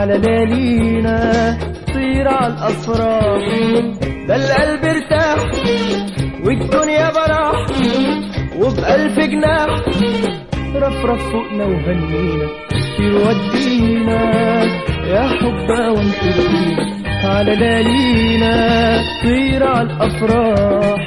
على ليالينا طير على الافراح ده القلب ارتاح والدنيا براح وبألف جناح رفرف فوقنا وهنينا طير ودينا يا حبا وانت فينا على ليالينا طير على الافراح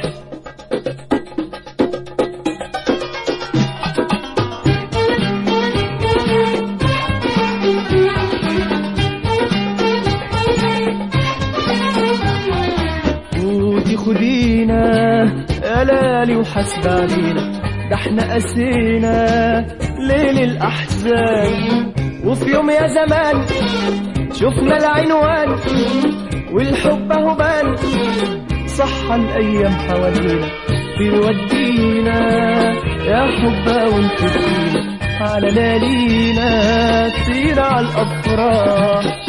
خدي خدينا يا لالي وحسب علينا ده احنا قسينا ليل الاحزان وفي يوم يا زمان شفنا العنوان والحب اهو بان صح الايام حوالينا بيودينا يا حبا وانت فينا على ليالينا طير على الافراح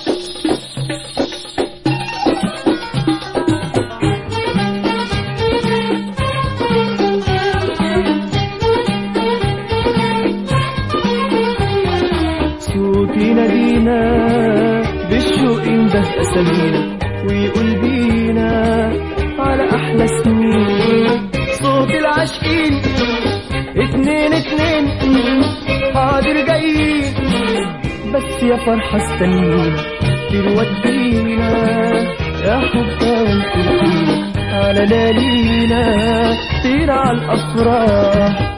صوت ينادينا بالشوق ينده أسامينا ويقول بينا على أحلى سنين صوت العاشقين اتنين اتنين حاضر جايين بس يا فرحة استنينا تودينا يا حبا وانت فينا على ليالينا طير على الأفراح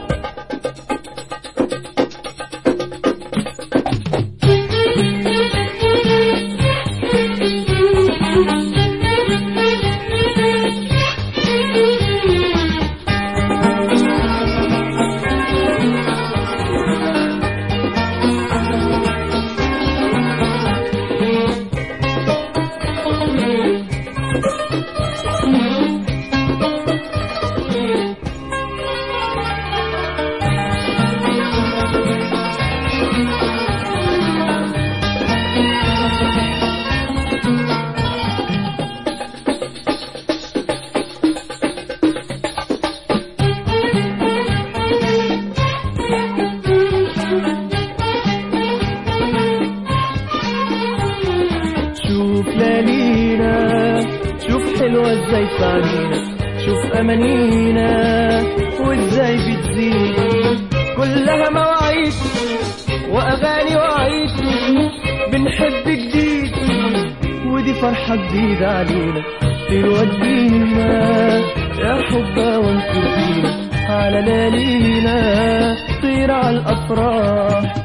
شوف ليالينا شوف حلوة ازاي في عينينا شوف امانينا وازاي بتزيد كلها مواعيد واغاني وعيد بنحب جديد ودي فرحة جديدة علينا تودينا يا حبا وانت فينا على ليالينا طير على الافراح